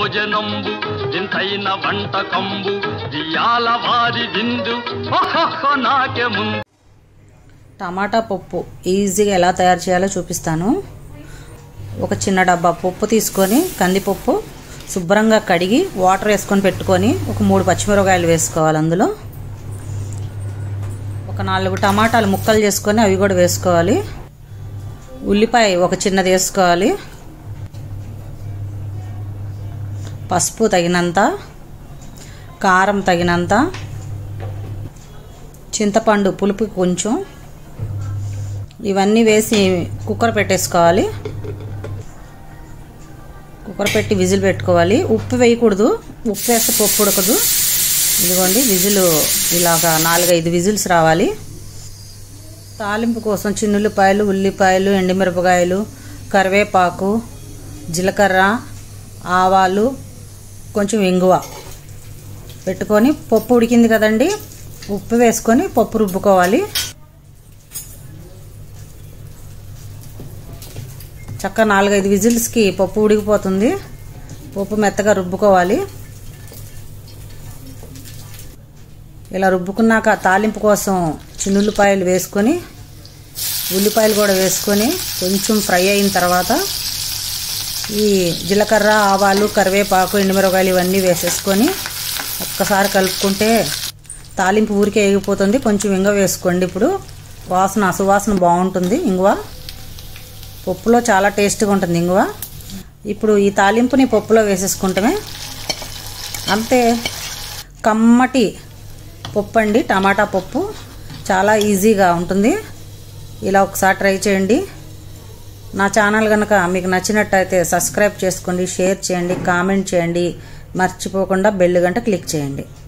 భోజనంబు ఇంతైన వంటకంబు దియాల వారి విందు ఓహోహ నాకే ముందు టమాటా పప్పు ఈజీగా ఎలా తయారు చేయాలో చూపిస్తాను ఒక చిన్న డబ్బా పప్పు తీసుకొని కందిపప్పు శుభ్రంగా కడిగి వాటర్ వేసుకొని పెట్టుకొని ఒక మూడు పచ్చిమిరపకాయలు వేసుకోవాలి అందులో ఒక నాలుగు టమాటాలు ముక్కలు చేసుకొని అవి కూడా వేసుకోవాలి ఉల్లిపాయ ఒక చిన్నది వేసుకోవాలి పసుపు తగినంత కారం తగినంత చింతపండు పులుపు కొంచెం ఇవన్నీ వేసి కుక్కర్ పెట్టేసుకోవాలి కుక్కర్ పెట్టి విజిల్ పెట్టుకోవాలి ఉప్పు వేయకూడదు ఉప్పు వేస్తే పప్పు ఉడకదు ఇదిగోండి విజిల్ ఇలాగా నాలుగైదు విజిల్స్ రావాలి తాలింపు కోసం చిన్నుల్లిపాయలు ఉల్లిపాయలు ఎండుమిరపకాయలు కరివేపాకు జీలకర్ర ఆవాలు కొంచెం ఇంగువ పెట్టుకొని పప్పు ఉడికింది కదండి ఉప్పు వేసుకొని పప్పు రుబ్బుకోవాలి చక్క నాలుగైదు విజిల్స్కి పప్పు ఉడికిపోతుంది పప్పు మెత్తగా రుబ్బుకోవాలి ఇలా రుబ్బుకున్నాక తాలింపు కోసం చిన్నుల్లిపాయలు వేసుకొని ఉల్లిపాయలు కూడా వేసుకొని కొంచెం ఫ్రై అయిన తర్వాత ఈ జీలకర్ర ఆవాలు కరివేపాకు ఎండుమిరపకాయలు ఇవన్నీ వేసేసుకొని ఒక్కసారి కలుపుకుంటే తాలింపు ఊరికే ఎగిపోతుంది కొంచెం ఇంగ వేసుకోండి ఇప్పుడు వాసన సువాసన బాగుంటుంది ఇంగువ పప్పులో చాలా టేస్ట్గా ఉంటుంది ఇంగువ ఇప్పుడు ఈ తాలింపుని పప్పులో వేసేసుకుంటామే అంతే కమ్మటి పప్పు అండి టమాటా పప్పు చాలా ఈజీగా ఉంటుంది ఇలా ఒకసారి ట్రై చేయండి నా ఛానల్ కనుక మీకు నచ్చినట్టయితే సబ్స్క్రైబ్ చేసుకోండి షేర్ చేయండి కామెంట్ చేయండి మర్చిపోకుండా బెల్ గంట క్లిక్ చేయండి